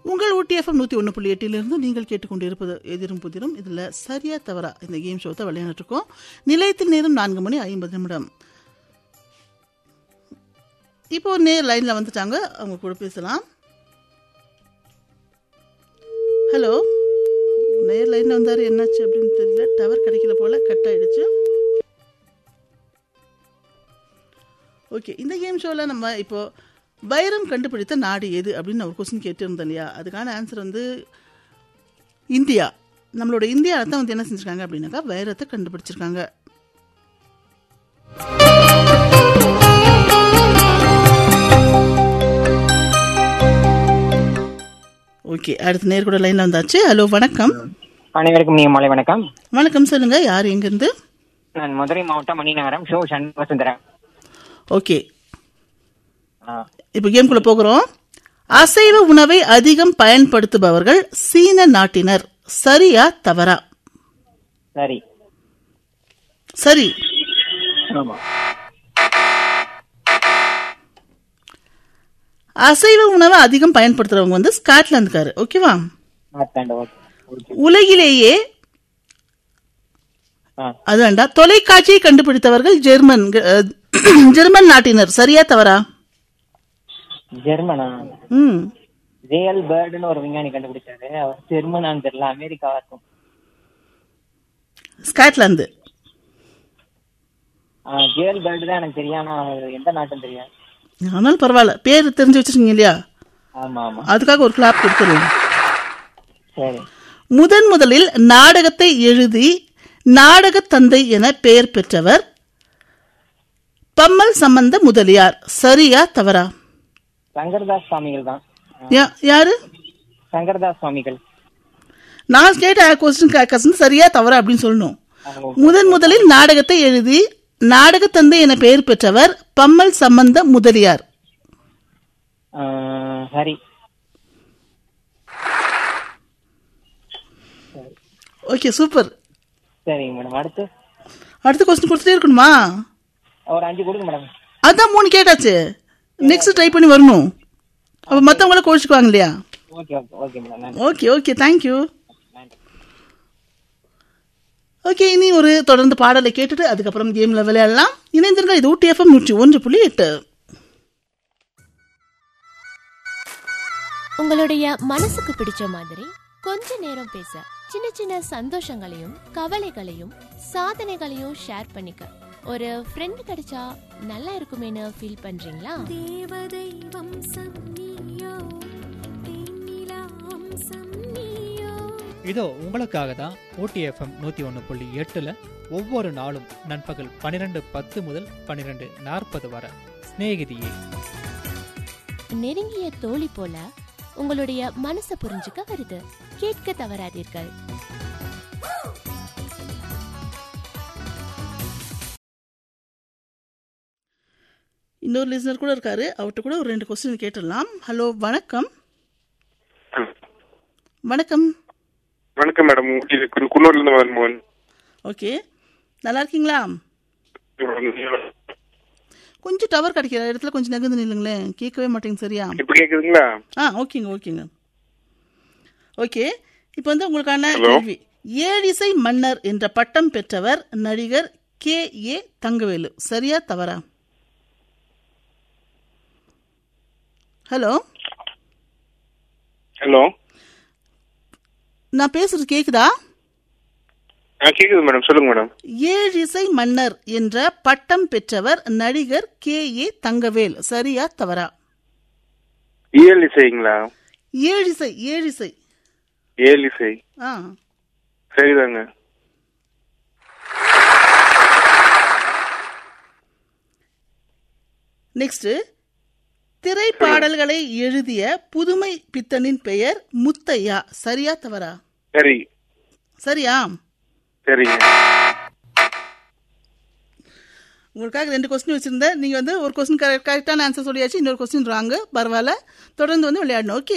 உங்கள் ஊட்டிஎஃப்எம் நூற்றி ஒன்று புள்ளி எட்டிலிருந்து நீங்கள் கேட்டுக்கொண்டிருப்பது எதிரும் புதிரும் இதில் சரியா தவறா இந்த கேம் ஷோ தான் விளையாண்டுருக்கோம் நிலையத்தில் நேரம் நான்கு மணி ஐம்பது நிமிடம் இப்போ நேர் லைனில் வந்துட்டாங்க அவங்க கூட பேசலாம் ஹலோ நேர் லைனில் வந்தார் என்னாச்சு அப்படின்னு தெரியல டவர் கிடைக்கல போல கட் ஆயிடுச்சு ஓகே இந்த கேம் ஷோவில் நம்ம இப்போ வைரம் கண்டுபிடித்த நாடு எது அப்படின்னு நான் ஒரு கொஸ்டின் கேட்டிருந்தேன் இல்லையா அதுக்கான ஆன்சர் வந்து இந்தியா நம்மளோட இந்தியாவில் தான் வந்து என்ன செஞ்சுருக்காங்க அப்படின்னாக்கா வைரத்தை கண்டுபிடிச்சிருக்காங்க ஓகே அடுத்த நேர் கூட லைனில் வந்தாச்சு ஹலோ வணக்கம் அனைவருக்கும் நீ மாலை வணக்கம் வணக்கம் சொல்லுங்க யார் எங்கேருந்து நான் மதுரை மாவட்டம் மணிநகரம் ஷோ சண்முக சுந்தரம் ஓகே ஆ, இப்போ கேம்குள்ள போகிறோம் அசைவ உணவை அதிகம் பயன்படுத்துபவர்கள் சீன நாட்டினர் சரியா தவறா சரி சரி ஆமா அசைவ உணவை அதிகம் பயன்படுத்துறவங்க வந்து ஸ்காட்லாந்துக்காரு ஓகேவா மாத்தாண்ட ஓகே ஓகே. உலகிலேயே ஆ, அது வேண்டாம் தொலைக்காட்சியை கண்டுபிடித்தவர்கள் ஜெர்மன் அஹ், ஜெர்மன் நாட்டினர் சரியா தவறா ஜெர்மனா ம் ஜேஎல் பேர்டுன்னு ஒரு விஞ்ஞானி கண்டுபிடிச்சாரு அவர் ஜெர்மனான்னு தெரியல அமெரிக்காவா இருக்கும் ஸ்காட்லாந்து ஜேஎல் பேர்டு தான் எனக்கு தெரியும் ஆனா அவர் எந்த நாட்டுன்னு தெரியும் ஆனாலும் பரவாயில்ல பேர் தெரிஞ்சு வச்சிருக்கீங்க இல்லையா ஆமா ஆமா அதுக்காக ஒரு கிளாப் கொடுத்துருவோம் சரி முதன் முதலில் நாடகத்தை எழுதி நாடக தந்தை என பெயர் பெற்றவர் பம்மல் சம்பந்த முதலியார் சரியா தவறா சங்கர்தாஸ் சுவாமிகள் தான் யா- யாரு சங்கர்தாஸ் சுவாமிகள் நான் கேட்ட கொஸ்டின் கசன் சரியா தவறா அப்படின்னு சொல்லணும் அவங்க முதன் முதலில் நாடகத்தை எழுதி நாடக தந்தை என பெயர் பெற்றவர் பம்மல் சம்பந்த முதலியார் ஆ, சரி ஓகே சூப்பர் சரிங்க மேடம் அடுத்து அடுத்த கொஸ்டின் கொடுத்துட்டே இருக்கணுமா ஒரு அஞ்சு கொடுங்க மேடம் அதான் மூணு கேட்டாச்சு நெக்ஸ்ட் ட்ரை பண்ணி வரணும் அப்ப மத்தவங்கள கோச்சிக்குவாங்க இல்லையா ஓகே ஓகே ஓகே மேடம் நன்றி ஓகே ஓகே தேங்க்யூ நன்றி ஓகே இனி ஒரு தொடர்ந்து பாடலை கேட்டுட்டு அதுக்கப்புறம் கேம்ல விளையாடலாம் இணைந்திருங்க இது ஊட்டி எஃப்எம் நூற்றி ஒன்று புள்ளி எட்டு உங்களுடைய மனசுக்கு பிடிச்ச மாதிரி கொஞ்ச நேரம் பேச சின்ன சின்ன சந்தோஷங்களையும் கவலைகளையும் சாதனைகளையும் ஷேர் பண்ணிக்க ஒரு ஃப்ரெண்ட் கிடைச்சா நல்லா இருக்குமேனு ஃபீல் பண்றீங்களா தேவதை வம்சம் நீயோ தேனிலா வம்சம் நீயோ இதோ உங்களுக்காக தான் ஓடிஎஃப்எம் நூற்றி ஒன்று புள்ளி எட்டில் ஒவ்வொரு நாளும் நண்பகல் பன்னிரெண்டு பத்து முதல் பன்னிரெண்டு நாற்பது வரை சிநேகிதியே நெருங்கிய தோழி போல உங்களுடைய மனசை புரிஞ்சுக்க வருது கேட்க தவறாதீர்கள் இன்னொரு லிசனர் கூட இருக்காரு அவர்கிட்ட கூட ஒரு ரெண்டு கொஸ்டின் கேட்டுடலாம் ஹலோ வணக்கம் வணக்கம் வணக்கம் மேடம் இது கு- குன்னூர்ல இருந்து மதன்மோகன் ஓகே நல்லா இருக்கீங்களா கொஞ்சம் டவர் கிடைக்கிற இடத்துல கொஞ்சம் நகர்ந்து நில்லுங்களேன் கேட்கவே மாட்டேங்க சரியா இப்ப கேக்குதுங்களா ஆ ஓகேங்க ஓகேங்க ஓகே இப்போ வந்து உங்களுக்கான Hello? கேள்வி ஏழிசை மன்னர் என்ற பட்டம் பெற்றவர் நடிகர் கே ஏ தங்கவேலு சரியா தவறா ஹலோ ஹலோ நான் பேசுறது கேக்குதா ஆ கேக்குது மேடம் சொல்லுங்க மேடம் ஏழிசை மன்னர் என்ற பட்டம் பெற்றவர் நடிகர் கே ஏ தங்கவேல் சரியா தவறா இயல் இசைங்களா ஏழிசை ஏழிசை ஏல் இசை ஆ சரிதாங்க நெக்ஸ்ட் திரைப்பாடல்களை எழுதிய புதுமை பித்தனின் பெயர் முத்தையா சரியா தவறா சரி சரியா சரிங்க உங்களுக்காக ரெண்டு கொஸ்டின் வச்சிருந்தேன் நீங்க வந்து ஒரு கொஸ்டின் கரெக்டான ஆன்சர் சொல்லியாச்சு இன்னொரு கொஸ்டின் ராங்க பரவாயில்ல தொடர்ந்து வந்து விளையாடணும் ஓகே